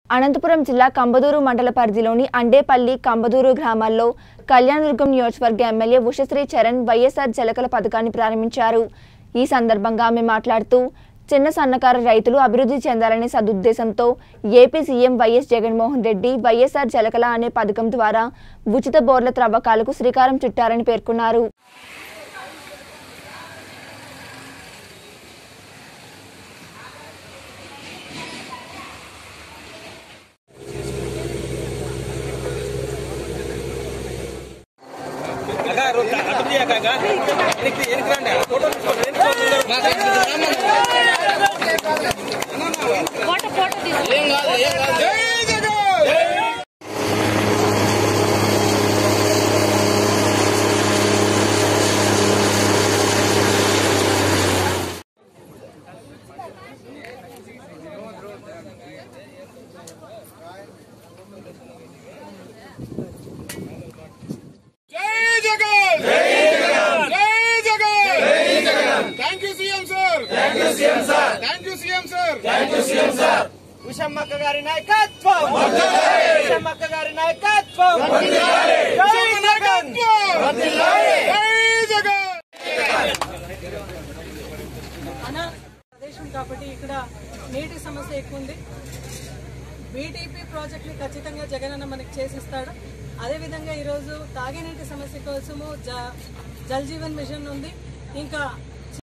అనంతపురం జిల్లా కంబదూరు మండల పరిధిలోని అండేపల్లి కంబదూరు గ్రామాల్లో కళ్యాణదుర్గం నియోజకవర్గ ఎమ్మెల్యే ఉషశ్రీ చరణ్ వైఎస్ఆర్ జలకల పథకాన్ని ప్రారంభించారు ఈ సందర్భంగా ఆమె మాట్లాడుతూ చిన్న సన్నకారు రైతులు అభివృద్ధి చెందాలనే సదుద్దేశంతో AP CM YS Jaganmohan Reddy YSR Jalakala అనే పథకం ద్వారా ఉచిత బోర్ల త్రవ్వకాలకు శ్రీకారం చుట్టారని పేర్కొన్నారు జై జగన్ జై జగన్ జై జగన్ జై Jagan thank you CM sir thank you CM sir thank you CM sir thank you CM sir ఉషమ్మక్క గారి నాయకత్వం ఉషమ్మక్క గారి నాయకత్వం జై జగన్ జై జగన్ అనా ప్రదేశం కాబట్టి ఇక్కడ నీటి సమస్య ఎక్కువ ఉంది బీటీపీ ప్రాజెక్ట్ని ఖచ్చితంగా జగనన్న మనకి చేసిస్తాడు అదేవిధంగా ఈరోజు తాగునీటి సమస్య కోసము జ జల్ జీవన్ మిషన్ ఉంది ఇంకా